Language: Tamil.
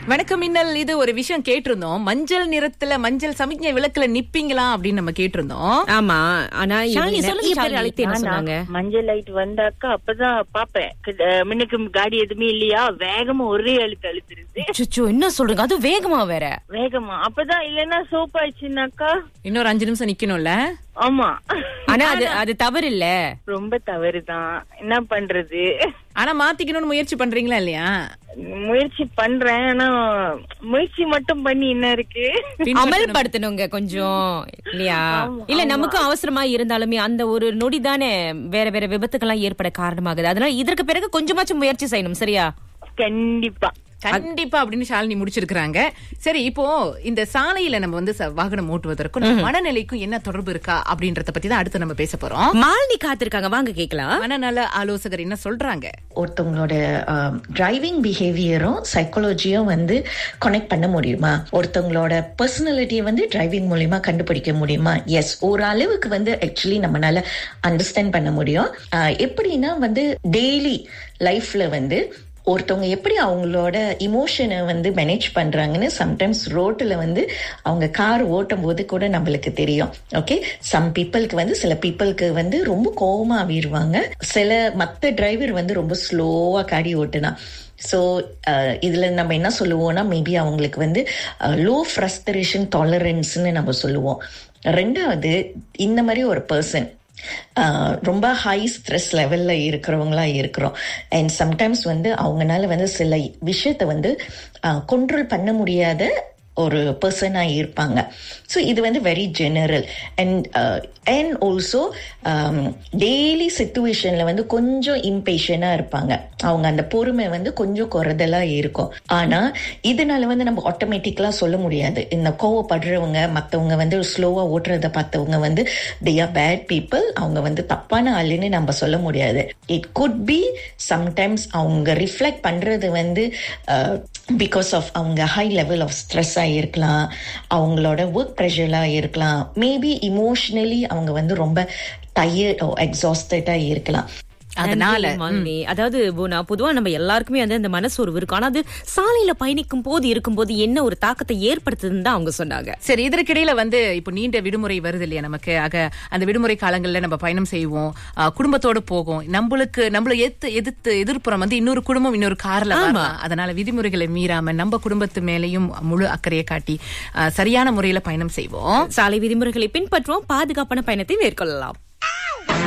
வணக்கம் மின்னல் இது ஒரு விஷயம் கேட்டிருந்தோம் மஞ்சள் நிறத்துல மஞ்சள் சமிக்ஞை விளக்குல நிப்பீங்களா அப்படின்னு நம்ம கேட்டிருந்தோம் ஆமா ஆனா ஷாலினி, நிறைய சொல்லுங்க, பேர் ஷாலினி. அழைத்து என்ன நானா? சொன்னாங்க மஞ்சள் லைட் வந்தாக்கா அப்பதான் பாப்பேன் கிட்ட- முன்னுக்கு காடி எதுவுமே இல்லையா வேகமா ஒரே அழுத்து அழுத்துருது அச்சச்சோ, என்ன சொல்றீங்க அது வேகமா வேற வேகமா அப்பதான் இல்லன்னா சோப் ஆயிடுச்சுனாக்கா இன்னொரு அஞ்சு நிமிஷம் நிக்கணும்ல ஆமா ஆனா அது அது தவறு இல்ல ரொம்ப தவறுதான் என்ன பண்றது ஆனா மாத்திக்கணும்னு முயற்சி பண்றீங்களா இல்லையா முயற்சி பண்றேன் ஆனா முயற்சி மட்டும் பண்ணி என்ன இருக்கு அமல்படுத்தணுங்க கொஞ்சம் இல்லையா இல்ல நமக்கும் அவசரமா இருந்தாலுமே அந்த ஒரு நொடி தானே வேற வேற விபத்துக்கெல்லாம் ஏற்பட காரணமாகுது அதனால இதற்கு பிறகு கொஞ்சமாச்சும் முயற்சி செய்யணும் சரியா கண்டிப்பா கண்டிப்பா அப்படின்னு ஷாலினி முடிச்சிருக்காங்க சரி இப்போ இந்த சாலையில நம்ம வந்து ச- வாகனம் ஓட்டுவதற்கும் நம்ம மனநிலைக்கும் என்ன தொடர்பு இருக்கா அப்படின்றத பத்தி தான் அடுத்து நம்ம பேச போறோம் மாலினி காத்திருக்காங்க வாங்க கேக்கலாம் மனநல ஆலோசகர் என்ன சொல்றாங்க ஒருத்தவங்களோட டிரைவிங் பிஹேவியரும் சைக்காலஜியும் வந்து கனெக்ட் பண்ண முடியுமா ஒருத்தவங்களோட பர்சனாலிட்டியை வந்து டிரைவிங் மூலியமா கண்டுபிடிக்க முடியுமா எஸ் ஒரு அளவுக்கு வந்து ஆக்சுவலி நம்மளால அண்டர்ஸ்டாண்ட் பண்ண முடியும் ஆஹ் எப்படின்னா வந்து டெய்லி லைஃப்ல வந்து ஒருத்தவங்க எப்படி அவங்களோட இமோஷனை வந்து மேனேஜ் பண்றாங்கன்னு சம்டைம்ஸ் ரோட்டில் வந்து அவங்க கார் ஓட்டும் போது கூட நம்மளுக்கு தெரியும் ஓகே சம் பீப்புளுக்கு வந்து சில பீப்புளுக்கு வந்து ரொம்ப கோவமா ஆவிடுவாங்க சில மற்ற டிரைவர் வந்து ரொம்ப ஸ்லோவா காடி ஓட்டுனா ஸோ இதில் நம்ம என்ன சொல்லுவோம்னா மேபி அவங்களுக்கு வந்து லோ ஃப்ரஸ்ட்ரேஷன் டாலரன்ஸ்னு நம்ம சொல்லுவோம் ரெண்டாவது இந்த மாதிரி ஒரு பர்சன் ரொம்ப ஹை ஸ்ட்ரெஸ் லெவலில் இருக்கிறவங்களா இருக்கிறோம் அண்ட் சம்டைம்ஸ் வந்து அவங்கனால வந்து சில விஷயத்தை வந்து கண்ட்ரோல் பண்ண முடியாத ஒரு பர்சனாக இருப்பாங்க ஸோ இது வந்து very general and and also daily சுச்சுவேஷனில் வந்து கொஞ்சம் இம்பேஷனாக இருப்பாங்க அவங்க அந்த பொறுமை வந்து கொஞ்சம் குறைதலாக இருக்கும் ஆனால் இதனால வந்து நம்ம ஆட்டோமேட்டிக்கலாக சொல்ல முடியாது இந்த கோவப்படுறவங்க மற்றவங்க வந்து ஸ்லோவாக ஓட்டுறத பார்த்தவங்க வந்து தே ஆர் பேட் பீப்புள் அவங்க வந்து தப்பான ஆளுன்னு நம்ம சொல்ல முடியாது இட் குட் பி சம்டைம்ஸ் அவங்க ரிஃப்ளெக்ட் பண்ணுறது வந்து பிகாஸ் ஆஃப் அவங்க ஹை லெவல் ஆஃப் ஸ்ட்ரெஸ்ஸாக இருக்கலாம் அவங்களோட ஒர்க் ப்ரெஷராக இருக்கலாம் மேபி இமோஷ்னலி அவங்க வந்து ரொம்ப டயர்ட் எக்ஸாஸ்டடாக இருக்கலாம் அதனால நன்றி, மாலினி. அதாவது போனா பொதுவா நம்ம எல்லாருக்குமே வந்து அந்த மனசோர்வு இருக்கும் ஆனா அது சாலையில பயணிக்கும் போது இருக்கும்போது என்ன ஒரு தாக்கத்தை ஏற்படுத்துதுன்னு தான் அவங்க சொன்னாங்க சரி இதற்கிடையில வந்து இப்போ நீண்ட விடுமுறை வருது இல்லையா நமக்கு ஆக அந்த விடுமுறை காலங்கள்ல நம்ம பயணம் செய்வோம் ஆ, குடும்பத்தோட போகும் நம்மளுக்கு நம்மள எதிர்த்து எதிர்த்து எதிர்ப்புறம் வந்து இன்னொரு குடும்பம் இன்னொரு கார்ல வரலாம் அதனால விதிமுறைகளை மீறாம நம்ம குடும்பத்து மேலயும் முழு அக்கறையை காட்டி ஆ, சரியான முறையில பயணம் செய்வோம் சாலை விதிமுறைகளை பின்பற்றுவோம் பாதுகாப்பான பயணத்தை மேற்கொள்ளலாம்